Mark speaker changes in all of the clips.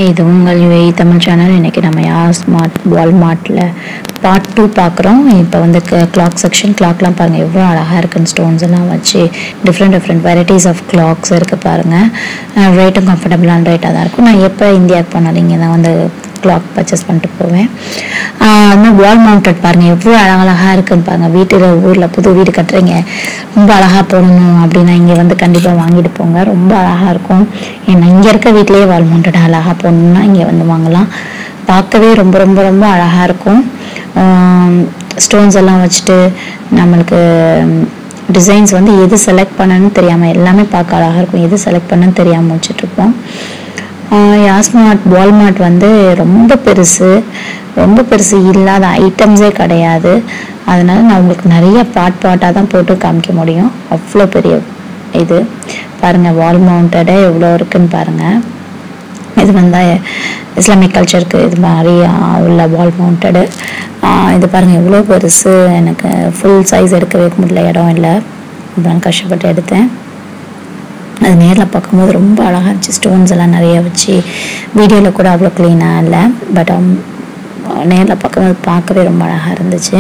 Speaker 1: இது உங்கள் UA Tamil channel இன்றைக்கி நம்ம யார் ஸ்மார்ட் வால்மார்ட்டில் பார்ட் டூ பார்க்குறோம் இப்போ வந்து கிளாக் செக்ஷன் கிளாக்லாம் பாருங்கள் எவ்வளோ அழகாக இருக்குன்னு ஸ்டோன்ஸ் எல்லாம் வச்சு different different varieties of clocks இருக்குது பாருங்கள் ரேட்டும் கம்ஃபர்டபுளான ரேட்டாக தான் இருக்கும் நான் எப்போ இந்தியாவுக்கு போனாலும் இங்கே தான் வந்து கிளாக் பர்ச்சேஸ் பண்ணிட்டு போவேன் ஆனால் வால் மவுண்டட் பாருங்கள் எவ்வளோ அழகழகாக இருக்குன்னு பாருங்கள் வீட்டில் ஊரில் புது வீடு கட்டுறீங்க ரொம்ப அழகாக போடணும் அப்படின்னா இங்கே வந்து கண்டிப்பாக வாங்கிட்டு போங்க ரொம்ப அழகாக இருக்கும் ஏன்னா இங்கே இருக்க வீட்லேயே வால் மவுண்டட் அழகாக போடணும்னா இங்கே வந்து வாங்கலாம் பார்க்கவே ரொம்ப ரொம்ப ரொம்ப அழகாக இருக்கும் ஸ்டோன்ஸ் எல்லாம் வச்சுட்டு நம்மளுக்கு டிசைன்ஸ் வந்து எது செலக்ட் பண்ணணும்னு தெரியாமல் எல்லாமே பார்க்க அழகாக இருக்கும் எது செலக்ட் பண்ணணும்னு தெரியாமல் வச்சுட்ருப்போம் யாஸ்மார்ட் வால்மார்ட் வந்து ரொம்ப பெருசு ரொம்ப பெருசு இல்லாத ஐட்டம்ஸே கிடையாது அதனால நான் உங்களுக்கு நிறைய பாட் பாட்டாக தான் போட்டு காமிக்க முடியும் அவ்வளோ பெரிய இது பாருங்கள் வால் மவுண்டடே எவ்வளோ இருக்குன்னு பாருங்கள் இது வந்து இஸ்லாமிக் கல்ச்சருக்கு இது மாதிரி உள்ள வால் மவுண்டடு இது பாருங்கள் எவ்வளோ பெருசு எனக்கு ஃபுல் சைஸ் எடுக்கவே முடியல இடம் இல்லை அப்புறம் கஷ்டப்பட்டு எடுத்தேன் அது நேரில் பார்க்கும்போது ரொம்ப அழகாக இருந்துச்சு ஸ்டோன்ஸ் எல்லாம் நிறைய வச்சு வீடியோவில் கூட அவ்வளோ க்ளீனாக இல்லை பட் நேரில் பார்க்கும்போது பார்க்கவே ரொம்ப அழகாக இருந்துச்சு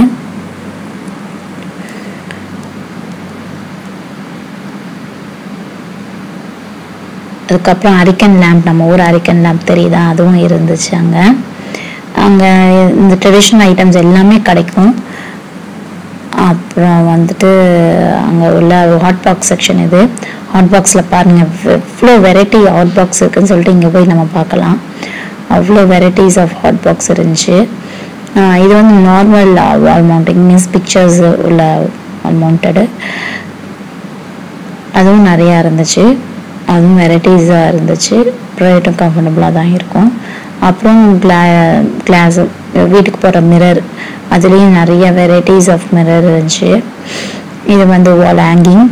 Speaker 1: அதுக்கப்புறம் அரிக்கன் லேம்ப் நம்ம ஊர் அரிக்கன் லேம்ப் தெரியுதா அதுவும் இருந்துச்சு அங்கே அங்கே இந்த ட்ரெடிஷ்னல் ஐட்டம்ஸ் எல்லாமே கிடைக்கும் அப்புறம் வந்துட்டு அங்கே உள்ள ஹாட் பாக்ஸ் செக்ஷன் இது ஹாட் பாக்ஸில் பாருங்கள் எவ்வளோ வெரைட்டி ஹாட் பாக்ஸ் இருக்குதுன்னு சொல்லிட்டு இங்கே போய் நம்ம பார்க்கலாம் அவ்வளோ வெரைட்டிஸ் ஆஃப் ஹாட் பாக்ஸ் இருந்துச்சு இது வந்து normal wall mounting means pictures உள்ள வால் மவுண்டடு அதுவும் நிறையா இருந்துச்சு அதுவும் வெரைட்டிஸாக இருந்துச்சு ரேட்டும் கம்ஃபர்டபுளாக தான் இருக்கும் அப்புறம் கிளா கிளாஸ் வீட்டுக்கு போகிற மிரர் அதுலேயும் நிறைய வெரைட்டிஸ் ஆஃப் மிரர் இருந்துச்சு இது வந்து வால் ஹேங்கிங்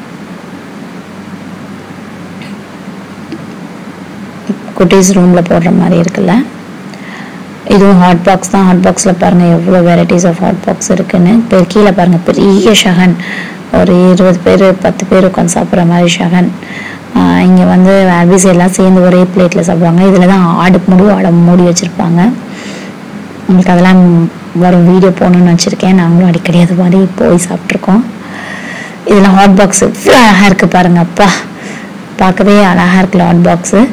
Speaker 1: குட்டீஸ் ரூமில் போடுற மாதிரி இருக்குல்ல இதுவும் ஹாட் பாக்ஸ் தான் ஹாட் பாக்ஸில் பாருங்கள் எவ்வளோ வெரைட்டிஸ் ஆஃப் ஹாட் பாக்ஸ் இருக்குன்னு இப்போ கீழே பாருங்கள் பெரிய ஷகன் ஒரு இருபது பேர் பத்து பேர் உட்காந்து சாப்பிட்ற மாதிரி ஷகன் இங்கே வந்து அபிஸ் எல்லாம் சேர்ந்து ஒரே பிளேட்டில் சாப்பிடுவாங்க இதில் தான் ஆடு முழு ஆடை மூடி வச்சுருப்பாங்க உங்களுக்கு அதெல்லாம் வரும் வீடியோ போகணுன்னு வச்சுருக்கேன் நாங்களும் அடிக்கடி அது மாதிரி போய் சாப்பிட்ருக்கோம் இதில் ஹாட் பாக்ஸ் இவ்வளோ அழகாக இருக்குது பாருங்கள் அப்பா பார்க்கவே அழகாக இருக்குல்ல ஹாட் பாக்ஸு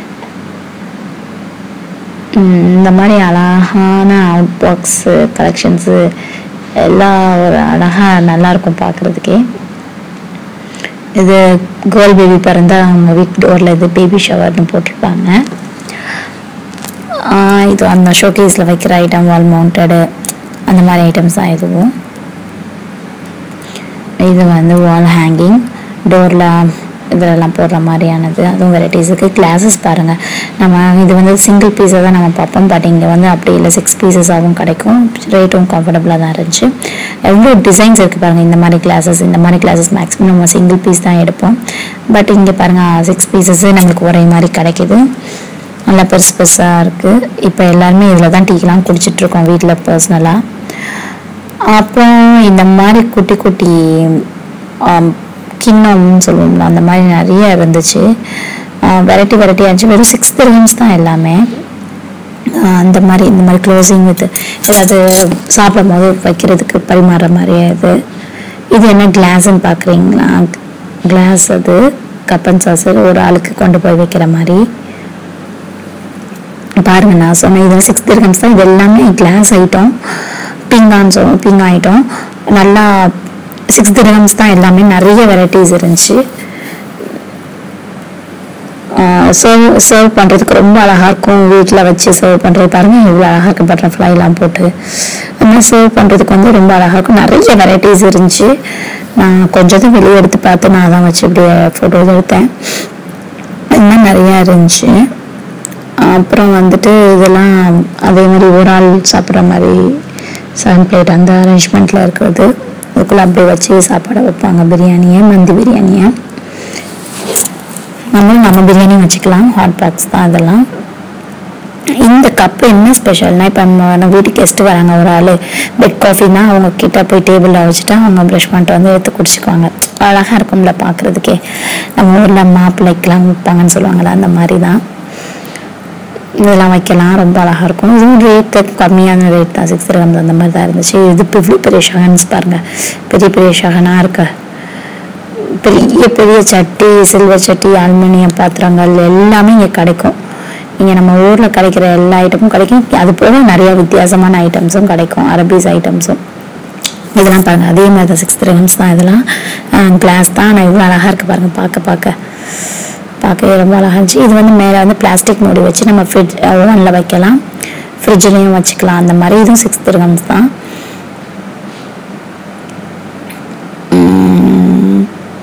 Speaker 1: இந்த மாதிரி அழகான அவுட் பாக்ஸு கலெக்ஷன்ஸு எல்லாம் ஒரு அழகாக நல்லாயிருக்கும் பார்க்குறதுக்கே இது கேர்ள் பேபி பிறந்தா அவங்க வீட் டோரில் இது பேபி ஷவர்னு போட்டிருப்பாங்க இது அந்த ஷோகேஸில் வைக்கிற ஐட்டம் வால் மவுண்டடு அந்த மாதிரி ஐட்டம்ஸ் தான் இதுவும் இது வந்து வால் ஹேங்கிங் டோரில் இதிலெல்லாம் போடுற மாதிரியானது அதுவும் வெரைட்டிஸ் இருக்குது கிளாஸஸ் பாருங்கள் நம்ம இது வந்து சிங்கிள் பீஸாக தான் நம்ம பார்ப்போம் பட் இங்கே வந்து அப்படி இல்லை சிக்ஸ் பீசஸாகவும் கிடைக்கும் ரேட்டும் கம்ஃபர்டபுளாக தான் இருந்துச்சு எவ்வளோ டிசைன்ஸ் இருக்குது பாருங்கள் இந்த மாதிரி கிளாஸஸ் இந்த மாதிரி கிளாஸஸ் மேக்ஸிமம் நம்ம சிங்கிள் பீஸ் தான் எடுப்போம் பட் இங்கே பாருங்கள் சிக்ஸ் பீசஸ்ஸு நம்மளுக்கு ஒரே மாதிரி கிடைக்கிது நல்லா பெருசு பெருசாக இருக்குது இப்போ எல்லாருமே இதில் தான் டீக்கெலாம் குடிச்சிட்ருக்கோம் வீட்டில் பர்சனலாக அப்புறம் இந்த மாதிரி குட்டி குட்டி கிண்ணம்னு சொல்லுவோம்ல அந்த மாதிரி நிறைய இருந்துச்சு வெரைட்டி வெரைட்டி ஆச்சு வெறும் சிக்ஸ் திரம்ஸ் தான் எல்லாமே அந்த மாதிரி இந்த மாதிரி க்ளோசிங் வித் ஏதாவது சாப்பிடும் போது வைக்கிறதுக்கு பரிமாறுற மாதிரியே இது இது என்ன கிளாஸ்ன்னு பார்க்குறீங்களா கிளாஸ் அது கப்பன் சாசர் ஒரு ஆளுக்கு கொண்டு போய் வைக்கிற மாதிரி பாருங்க நான் சொன்னேன் இது சிக்ஸ் திரகம்ஸ் தான் இது எல்லாமே கிளாஸ் ஐட்டம் பிங்கான்னு சொல்லுவோம் பிங்கா ஐட்டம் நல்லா சிக்ஸ் திரகம்ஸ் தான் எல்லாமே நிறைய வெரைட்டிஸ் இருந்துச்சு சர்வ் சர்வ் பண்ணுறதுக்கு ரொம்ப அழகாக இருக்கும் வீட்டில் வச்சு சர்வ் பண்ணுறது பாருங்கள் எவ்வளோ அழகாக இருக்குது பட்டர்ஃப்ளைலாம் போட்டு அந்த மாதிரி சர்வ் பண்ணுறதுக்கு வந்து ரொம்ப அழகாக இருக்கும் நிறைய வெரைட்டிஸ் இருந்துச்சு நான் கொஞ்சம் வெளியே எடுத்து பார்த்து நான் தான் வச்சு இப்படி ஃபோட்டோஸ் எடுத்தேன் இந்த மாதிரி நிறையா இருந்துச்சு அப்புறம் வந்துட்டு இதெல்லாம் அதே மாதிரி ஒரு ஆள் சாப்பிட்ற மாதிரி செவன் பிளேட் அந்த அரேஞ்ச்மெண்ட்டில் இருக்கிறது அதுக்குள்ளே அப்படியே வச்சு சாப்பாடை வைப்பாங்க பிரியாணியை மந்தி பிரியாணியை நம்மளும் நம்ம பிரியாணி வச்சுக்கலாம் ஹாட் பாக்ஸ் தான் அதெல்லாம் இந்த கப்பு என்ன ஸ்பெஷல்னா இப்போ நம்ம வீட்டுக்கு கெஸ்ட்டு வராங்க ஒரு ஆள் பெட் காஃபினா அவங்க கிட்ட போய் டேபிளில் வச்சுட்டு அவங்க ப்ரஷ் பண்ணிட்டு வந்து எடுத்து குடிச்சுக்குவாங்க அழகாக இருக்கும்ல பார்க்குறதுக்கே நம்ம ஊரில் மாப்பிள்ளைக்கெலாம் விற்பாங்கன்னு சொல்லுவாங்கள்ல அந்த மாதிரி தான் இதெல்லாம் வைக்கலாம் ரொம்ப அழகாக இருக்கும் இதுவும் ரேட்டு கம்மியான ரேட் தான் சிக்ஸ் கிராம்ஸ் அந்த மாதிரி தான் இருந்துச்சு இது இப்போ இவ்வளோ பெரிய ஷகன்ஸ் பாருங்கள் பெரிய பெரிய ஷகனாக இருக்கு பெரிய பெரிய சட்டி சில்வர் சட்டி அலுமினியம் பாத்திரங்கள் எல்லாமே இங்கே கிடைக்கும் இங்கே நம்ம ஊரில் கிடைக்கிற எல்லா ஐட்டமும் கிடைக்கும் அது போக நிறைய வித்தியாசமான ஐட்டம்ஸும் கிடைக்கும் அரபீஸ் ஐட்டம்ஸும் இதெல்லாம் பாருங்கள் அதே மாதிரி தான் சிக்ஸ் கிராம்ஸ் தான் இதெல்லாம் கிளாஸ் தான் ஆனால் இவ்வளோ அழகாக இருக்குது பாருங்கள் பார்க்க பார்க்க பார்க்கவே ரொம்ப அழகாக இருந்துச்சு இது வந்து மேலே வந்து பிளாஸ்டிக் மூடி வச்சு நம்ம ஃப்ரிட்ஜ் ஓவனில் வைக்கலாம் ஃப்ரிட்ஜ்லேயும் வச்சுக்கலாம் அந்த மாதிரி இதுவும் சிக்ஸ் திரகம்ஸ் தான் உம்.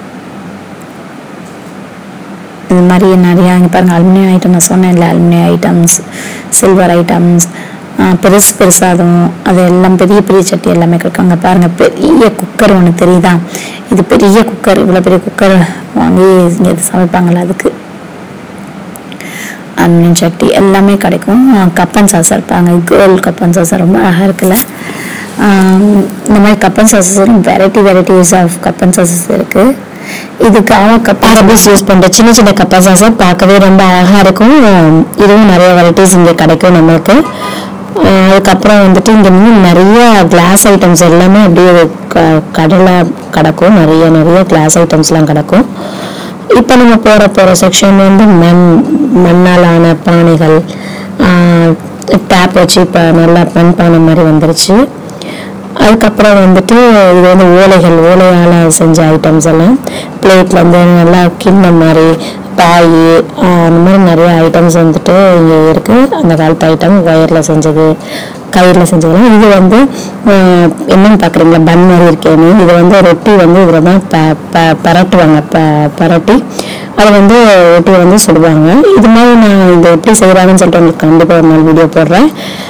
Speaker 1: இது மாதிரி நிறையா இங்கே பாருங்கள் அலுமினியம் ஐட்டம் நான் சொன்னேன் இல்லை அலுமினியம் ஐட்டம்ஸ் சில்வர் ஐட்டம்ஸ் பெருசு பெருசாக அதுவும் அது எல்லாம் பெரிய பெரிய சட்டி எல்லாமே கிடைக்கும் அங்கே பாருங்கள் பெரிய குக்கர் ஒன்று தெரியுதா இது பெரிய குக்கர் இவ்வளோ பெரிய குக்கர் வாங்கி இங்கே இது சமைப்பாங்கள்ல அதுக்கு அலுமினியம் சட்டி எல்லாமே கிடைக்கும் கப்பன் சாசர் இருப்பாங்க கேர்ள் கப்பன் சாசர் ரொம்ப அழகாக இருக்குல்ல ஆம், இந்த மாதிரி கப்பன் சாசஸரும் வெரைட்டி வெரைட்டிஸ் ஆஃப் கப்பன் சாசஸ் இருக்குது இதுக்காக கப் அரபிஸ் யூஸ் பண்ணுற சின்ன சின்ன கப்பன் சாசர் பார்க்கவே ரொம்ப அழகாக இருக்கும் இதுவும் நிறைய வெரைட்டிஸ் இங்கே கிடைக்கும் நம்மளுக்கு ஆஹ் அதுக்கப்புறம் வந்துட்டு இங்கே இன்னும் நிறைய கிளாஸ் ஐட்டம்ஸ் எல்லாமே அப்படியே க- கடலை கிடக்கும் நிறைய நிறைய கிளாஸ் ஐட்டம்ஸ்லாம் கிடக்கும் இப்போ நம்ம போகிற போகிற செக்ஷன் வந்து மண் மண்ணால் ஆன பானைகள் டேப் வச்சு இப்போ நல்லா மண் பானை மாதிரி வந்துருச்சு அதுக்கப்புறம் வந்துட்டு இது வந்து ஓலைகள் ஓலையால் செஞ்ச ஐட்டம்ஸ் எல்லாம் பிளேட்ல வந்து நல்லா கிண்ணம் மாதிரி பாய் அந்த மாதிரி நிறைய ஐட்டம்ஸ் வந்துட்டு இங்கே இருக்குது அந்த காலத்து ஐட்டம் ஒயரில் செஞ்சது கயிறில் செஞ்சதெல்லாம் இது வந்து ஆஹ், என்னன்னு பார்க்குறீங்களா பன் மாதிரி இருக்கேன்னு இது வந்து ரொட்டி வந்து இதில் தான் ப ப பரட்டுவாங்க ப பரட்டி அதை வந்து ரொட்டியை வந்து சுடுவாங்க இது மாதிரி நான் இது எப்படி செய்கிறாங்கன்னு சொல்லிட்டு உங்களுக்கு கண்டிப்பாக ஒரு நாள் வீடியோ போடுறேன்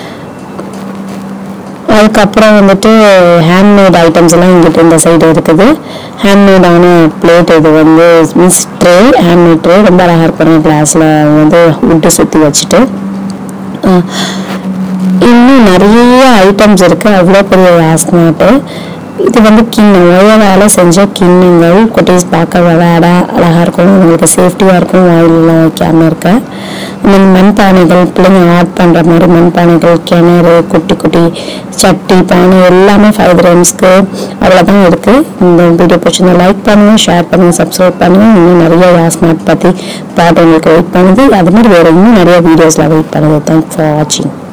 Speaker 1: அதுக்கப்புறம் வந்துட்டு ஹேண்ட்மேட் ஐட்டம்ஸ் எல்லாம் இங்கிட்ட இந்த சைடு இருக்குது ஹேண்ட்மேடான பிளேட் இது வந்து மீன்ஸ் ட்ரே ஹேண்ட்மேட் ட்ரே ரொம்ப அழகாக இருக்கும் கிளாஸில் வந்து உட்டு சுற்றி வச்சுட்டு அஹ் இன்னும் நிறைய ஐட்டம்ஸ் இருக்குது அவ்வளோ பெரிய வாஸ்னாட்டு இது வந்து கிண்ணம் ஒயரால் செஞ்ச கிண்ணங்கள் குட்டீஸ் பார்க்க விளையாட அழகாக இருக்கும் உங்களுக்கு சேஃப்டியாக இருக்கும் வாயிலெலாம் வைக்காமல் இருக்க இந்த மண்பானைகள் பிள்ளைங்க ஆட் பண்ணுற மாதிரி மண்பானைகள் கிணறு குட்டி குட்டி சட்டி பானை எல்லாமே ஃபைவ் கிராம்ஸ்க்கு அவ்வளோதான் இருக்குது இந்த வீடியோ பிடிச்சிருந்தா லைக் பண்ணுங்கள் ஷேர் பண்ணுங்கள் சப்ஸ்கிரைப் பண்ணுங்கள் இன்னும் நிறைய யாஸ்மார்ட் பற்றி பாட்டு உங்களுக்கு வெயிட் பண்ணுது அது மாதிரி வேறு இன்னும் நிறைய வீடியோஸில் வெயிட் பண்ணுது தேங்க்ஸ் ஃபார் வாட்சிங்